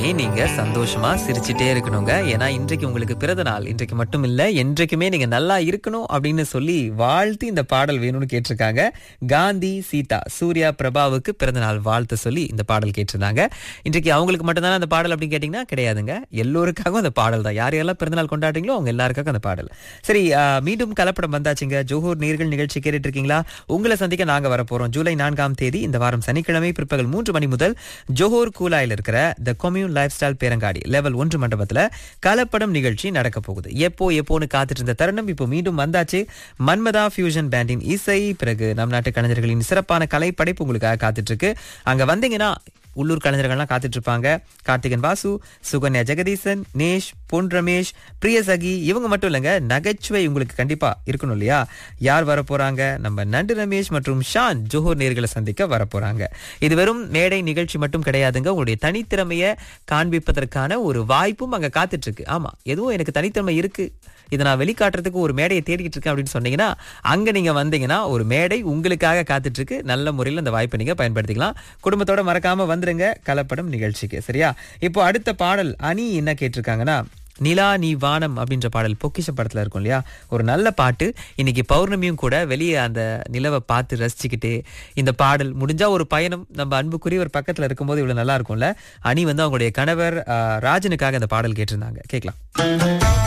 பண்ணி நீங்க சந்தோஷமா சிரிச்சிட்டே இருக்கணுங்க ஏன்னா இன்றைக்கு உங்களுக்கு பிறந்த நாள் இன்றைக்கு மட்டும் இல்ல என்றைக்குமே நீங்க நல்லா இருக்கணும் அப்படின்னு சொல்லி வாழ்த்து இந்த பாடல் வேணும்னு கேட்டிருக்காங்க காந்தி சீதா சூர்யா பிரபாவுக்கு பிறந்த நாள் வாழ்த்து சொல்லி இந்த பாடல் கேட்டிருந்தாங்க இன்றைக்கு அவங்களுக்கு மட்டும்தானே அந்த பாடல் அப்படின்னு கேட்டீங்கன்னா கிடையாதுங்க எல்லோருக்காகவும் அந்த பாடல் தான் யார் யாரெல்லாம் பிறந்தநாள் கொண்டாடுறீங்களோ அவங்க எல்லாருக்காகவும் அந்த பாடல் சரி ஆஹ், மீண்டும் கலப்படம் வந்தாச்சுங்க ஜோஹூர் நேர்கள் நிகழ்ச்சி கேட்டுட்டு இருக்கீங்களா உங்களை சந்திக்க நாங்க வர போறோம் ஜூலை நான்காம் தேதி இந்த வாரம் சனிக்கிழமை பிற்பகல் மூன்று மணி முதல் ஜோஹூர் கூலாயில் இருக்கிற த கொம்யூன் லைஃப் ஸ்டைல் பேரங்காடி லெவல் ஒன்று மண்டபத்துல கலப்படம் நிகழ்ச்சி நடக்க போகுது எப்போ எப்போன்னு காத்துட்டு இருந்த தருணம் இப்போ மீண்டும் வந்தாச்சு மன்மதா ஃபியூஷன் பேண்டின் இசை பிறகு நம் நாட்டு கலைஞர்களின் சிறப்பான கலை படைப்பு உங்களுக்காக காத்துட்டு இருக்கு அங்க வந்தீங்கன்னா உள்ளூர் கலைஞர்கள்லாம் காத்துட்டு இருப்பாங்க கார்த்திகன் வாசு சுகன்யா ஜெகதீசன் நேஷ் பொன் ரமேஷ் பிரியசகி இவங்க மட்டும் இல்லைங்க நகைச்சுவை உங்களுக்கு கண்டிப்பா இருக்கணும் இல்லையா யார் வர போறாங்க நம்ம நண்டு ரமேஷ் மற்றும் ஷான் ஜோஹர் நேர்களை சந்திக்க வர போறாங்க இது வெறும் மேடை நிகழ்ச்சி மட்டும் கிடையாதுங்க உங்களுடைய தனித்திறமையை காண்பிப்பதற்கான ஒரு வாய்ப்பும் அங்க காத்துட்டு இருக்கு ஆமா எதுவும் எனக்கு தனித்திறமை இருக்கு இதை நான் வெளிக்காட்டுறதுக்கு ஒரு மேடையை தேடிட்டு இருக்கேன் அப்படின்னு சொன்னீங்கன்னா அங்க நீங்க வந்தீங்கன்னா ஒரு மேடை உங்களுக்காக காத்துட்டு இருக்கு நல்ல முறையில் அந்த வாய்ப்பை நீங்க பயன்படுத்திக்கலாம் குடும்பத்தோட மறக்காம வந்துருங்க கலப்படம் நிகழ்ச்சிக்கு சரியா இப்போ அடுத்த பாடல் அணி என்ன கேட்டிருக்காங்கன்னா நிலா நீ வானம் அப்படின்ற பாடல் பொக்கிஷ படத்துல இருக்கும் இல்லையா ஒரு நல்ல பாட்டு இன்னைக்கு பௌர்ணமியும் கூட வெளியே அந்த நிலவை பார்த்து ரசிச்சுக்கிட்டு இந்த பாடல் முடிஞ்சா ஒரு பயணம் நம்ம அன்புக்குரியவர் பக்கத்துல இருக்கும்போது இவ்வளவு நல்லா இருக்கும்ல அணி வந்து அவங்களுடைய கணவர் ஆஹ், ராஜனுக்காக அந்த பாடல் கேட்டிருந்தாங்க கேட்கலாம்